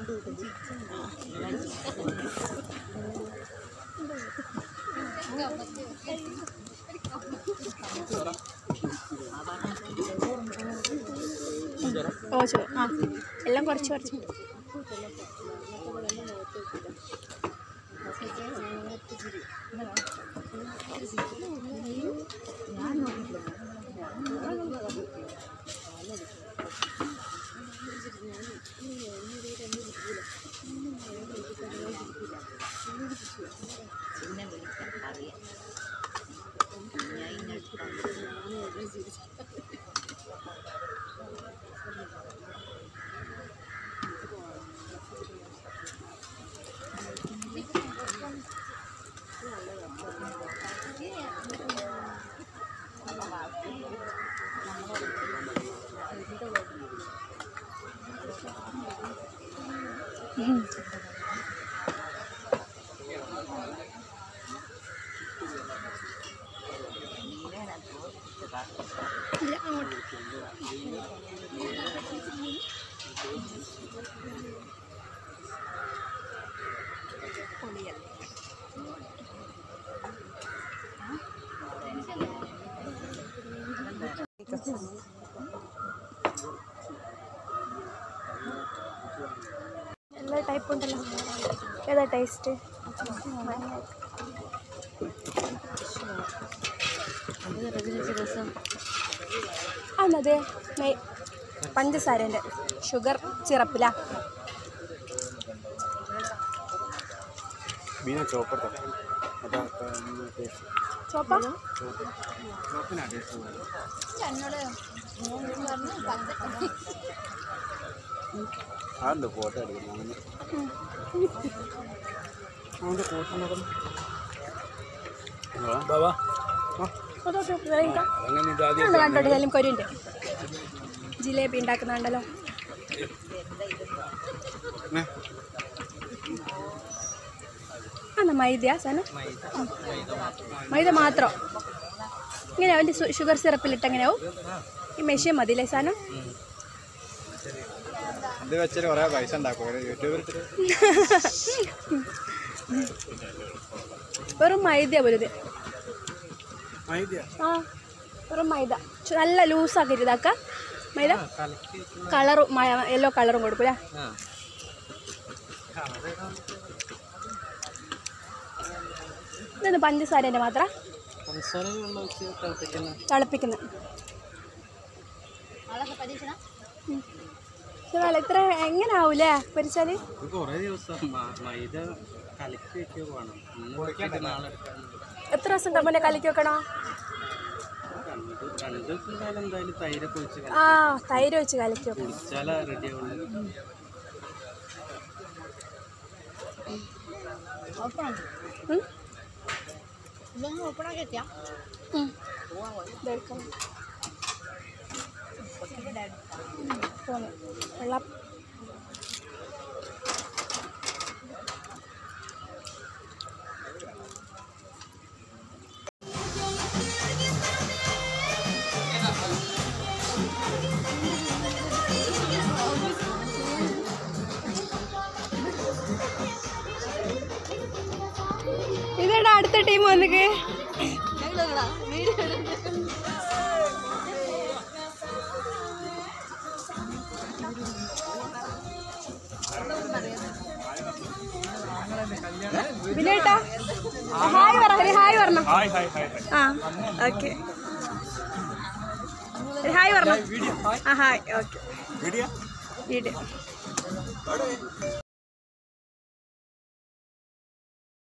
ഓ ചോ ആ എല്ലാം കുറച്ച് കുറച്ച് ഇല്ല അങ്ങോട്ട് എല്ലാ ടൈപ്പ് ഉണ്ടല്ലോ ഏതാ ടേസ്റ്റ് ആണത് നെയ് പഞ്ചസാരൻ്റെ ഷുഗർ സിറപ്പിലാ മീന ചോപ്പട്ടോ അതാ ടേസ്റ്റ് ചോപ്പ ചോപ്പിനാ ടേസ്റ്റ് ആരുണ്ട് ഫോട്ടോ എടുക്കുന്നത് അവൻ്റെ ഫോട്ടോ നോക്കണം ബാബാ അതൊക്കെ വേഗം അങ്ങനെ ഇതാദ്യം ആണ് കണ്ടോട്ട് ഇതിലും കൊരുണ്ട് ജിലേബി ഉണ്ടാക്കുന്നുണ്ടല്ലോ ആണോ മൈദയാ സാധനം ഉം. മൈദ മാത്രം ഇങ്ങനെ അവൻ്റെ ഷുഗർ സിറപ്പിലിട്ട് എങ്ങനെയാവും ഈ മെഷീൻ മതിയില്ലേ സാധനം ഇത് വെച്ചിട്ട് കുറേ പൈസ ഉണ്ടാക്കും ഒരു യൂട്യൂബിൽ ഇട്ടിട്ട് വെറും മൈദയാ പോലും ഇത് മൈദ ആ വെറും മൈദ ചു- നല്ല ലൂസാക്കിയിട്ട് ഇതാക്ക മൈദ കളറും യെല്ലോ കളറും കൊടുക്കൂലേ ഇതൊന്ന് പഞ്ചസാരേൻ്റെ മാത്രം തിളപ്പിക്കുന്നത് ശരിയല്ല ഇത്ര എങ്ങനെ ആവൂലേ പൊരിച്ചാൽ ഇത് കുറേ ദിവസം മ- മൈദ കലക്കി വെക്കുക വേണം ഇന്ന് വെച്ചിട്ട് നാളെ എടുക്കാൻ എത്ര ദിവസം മുന്നേ കലക്കി വെക്കണോ രണ്ട് രണ്ട് ദിവസം എന്തായാലും എന്തായാലും തൈരൊക്കെ ഒഴിച്ച് ആ തൈര് വെച്ച് കലക്കി വെക്കണം കുടിച്ചാലേ റെഡി ആവുള്ളൂ ഉം? ഉം. ഇതെടുക്കണം. ഉം, പോന്നു. വെള്ളം ഇതെടാ അടുത്ത ടീം വന്നിക്ക് വിനേട്ടാ ഹായ് പറ ഒരു ഹായ് പറഞ്ഞോ ആ ഓക്കെ ഒരു ഹായ് പറഞ്ഞോ ആ ഹായ് ഓക്കെ വീഡിയോ